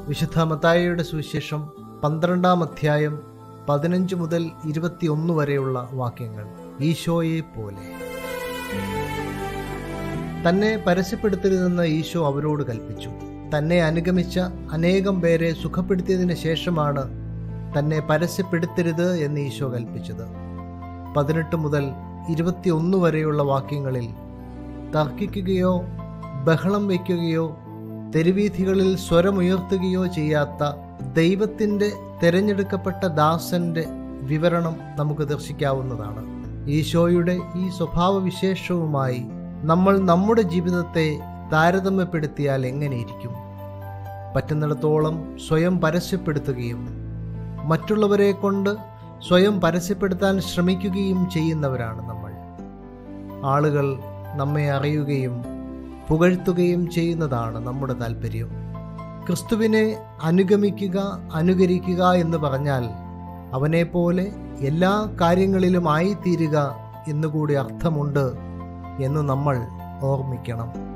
വിശുദ്ധ മത്തായിയുടെ സുവിശേഷം പന്ത്രണ്ടാം അധ്യായം പതിനഞ്ച് മുതൽ ഇരുപത്തിയൊന്ന് വരെയുള്ള വാക്യങ്ങൾ ഈശോയെ പോലെ തന്നെ പരസ്യപ്പെടുത്തരുതെന്ന് ഈശോ അവരോട് കൽപ്പിച്ചു തന്നെ അനുഗമിച്ച അനേകം പേരെ സുഖപ്പെടുത്തിയതിനു ശേഷമാണ് തന്നെ പരസ്യപ്പെടുത്തരുത് എന്ന് ഈശോ കൽപ്പിച്ചത് പതിനെട്ട് മുതൽ ഇരുപത്തിയൊന്ന് വരെയുള്ള വാക്യങ്ങളിൽ തർക്കിക്കുകയോ ബഹളം വയ്ക്കുകയോ തെരുവീഥികളിൽ സ്വരമുയർത്തുകയോ ചെയ്യാത്ത ദൈവത്തിൻ്റെ തിരഞ്ഞെടുക്കപ്പെട്ട ദാസന്റെ വിവരണം നമുക്ക് ദർശിക്കാവുന്നതാണ് ഈശോയുടെ ഈ സ്വഭാവവിശേഷവുമായി നമ്മൾ നമ്മുടെ ജീവിതത്തെ താരതമ്യപ്പെടുത്തിയാൽ എങ്ങനെയിരിക്കും പറ്റുന്നിടത്തോളം സ്വയം പരസ്യപ്പെടുത്തുകയും മറ്റുള്ളവരെ കൊണ്ട് സ്വയം പരസ്യപ്പെടുത്താൻ ശ്രമിക്കുകയും ചെയ്യുന്നവരാണ് നമ്മൾ ആളുകൾ നമ്മെ അറിയുകയും പുകഴ്ത്തുകയും ചെയ്യുന്നതാണ് നമ്മുടെ താല്പര്യം ക്രിസ്തുവിനെ അനുഗമിക്കുക അനുകരിക്കുക എന്ന് പറഞ്ഞാൽ അവനെപ്പോലെ എല്ലാ കാര്യങ്ങളിലും ആയിത്തീരുക എന്നുകൂടി അർത്ഥമുണ്ട് എന്ന് നമ്മൾ ഓർമ്മിക്കണം